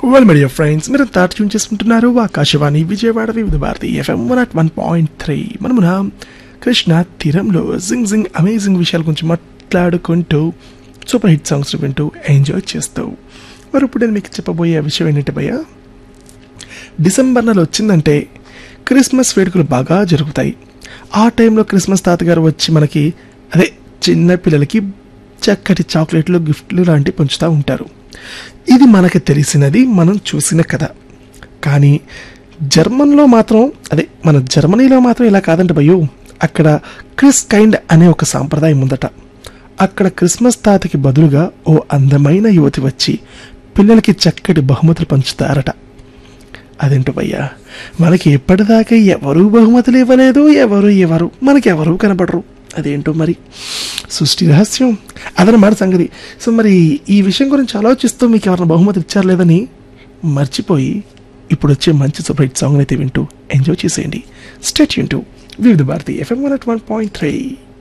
well media friends మీరు తాట tune చేసుకుంటున్నారు Akashvani Vijayawada Vividh Bharati FM one at one point three మనమున కృష్ణ తీరంలో జింగ్ జింగ్ అమేజింగ్ విషయాల గురించి మాట్లాడుకుంటూ సూపర్ హిట్ సాంగ్స్ వింటూ ఎంజాయ్ చేస్తూ మరి ఇప్పుడు నేను మీకు చెప్పబోయే విషయం ఏంటంటే భయ్య డిసెంబర్ నెల వచ్చిందంటే క్రిస్మస్ వేడుకలు బాగా జరుగుతాయి ఆ టైంలో క్రిస్మస్ తాతగారు వచ్చి మనకి అదే చిన్న పిల్లలకి చక్కటి చాక్లెట్లు గిఫ్ట్లు లాంటివి పంచుతూ ఉంటారు ఇది మనకి తెలిసినది మనం చూసిన కథ కానీ జర్మన్లో మాత్రం అదే మన జర్మనీలో మాత్రం ఇలా కాదంట భయ్యో అక్కడ క్రిస్ కైండ్ అనే ఒక సాంప్రదాయం ఉందట అక్కడ క్రిస్మస్ తాతకి బదులుగా ఓ అందమైన యువతి వచ్చి పిల్లలకి చక్కటి బహుమతులు పంచుతారట అదేంటో భయ్యా మనకి ఎప్పటిదాకా ఎవరూ బహుమతులు ఇవ్వలేదు ఎవరు ఇవ్వరు మనకి ఎవరూ కనపడరు అదేంటో మరి సృష్టి రహస్యం అదనమాట సంగతి సో మరి ఈ విషయం గురించి ఆలోచిస్తూ మీకు ఎవరైనా బహుమతి ఇచ్చారు లేదని మర్చిపోయి ఇప్పుడు వచ్చే మంచి సూపర్ హిట్ సాంగ్ అయితే వింటూ ఎంజాయ్ చేసేయండి స్టేట్ యూన్ to Vividh Bharati FM one at one point three